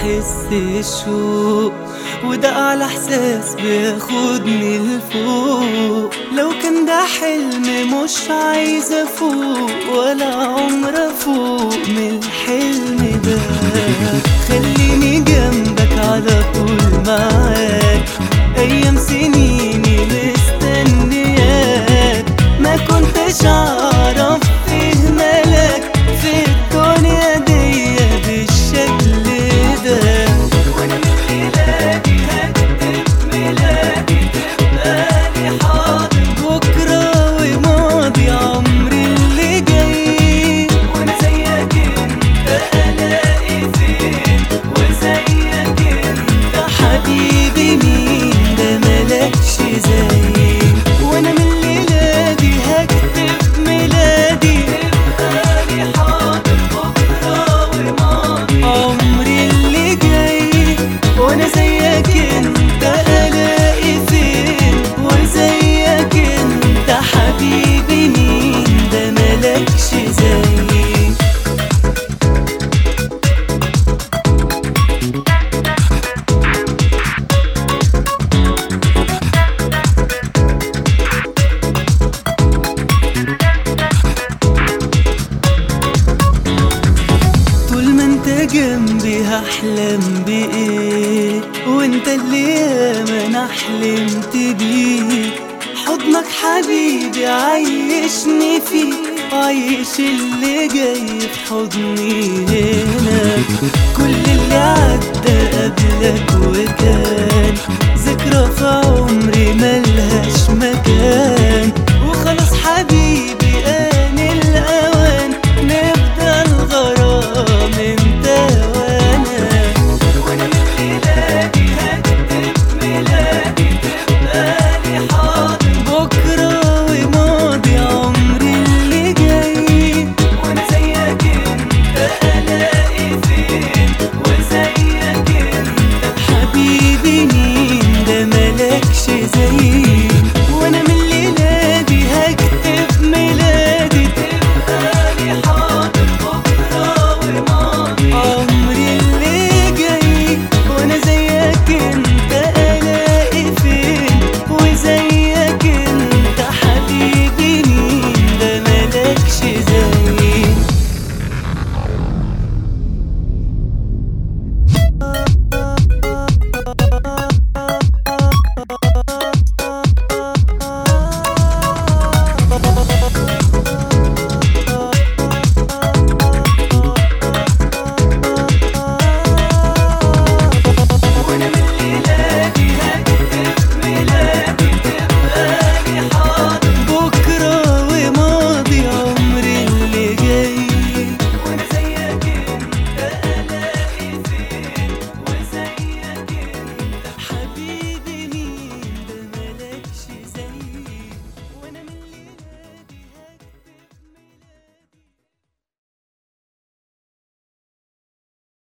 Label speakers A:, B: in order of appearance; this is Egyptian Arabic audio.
A: بحس الشوق وده أعلى إحساس بياخدني لفوق لو كان ده حلم مش عايزة أفوق ولا عمر أفوق من الحلم ده خليني جنبك على طول معاك أيام سنيني مستنياك ما كنتش أعرف فيه ملك في الدنيا دي بالشكل ده وأنا من ميلادي هكتب ميلادي تبقى لي حاضر بكرة وماضي عمري اللي جاي وأنا زيك أنت ألاقي فين وزيك أنت حبيبي مين ده ملكش زي وأنا من ميلادي هكتب ميلادي تبقى لي حاضر بكرة وماضي عمري اللي جاي وأنا زيك أنت ألاقي فين وزيك أنت حبيبي مين ده ملكش زي طول ما انت جنبي هحلم بايه وانت اللي ياما انا حلمت بيه حضنك حبيبي عايشني فيه عايش اللي جاي في حضني هنا كل اللي عدى قبلك وكان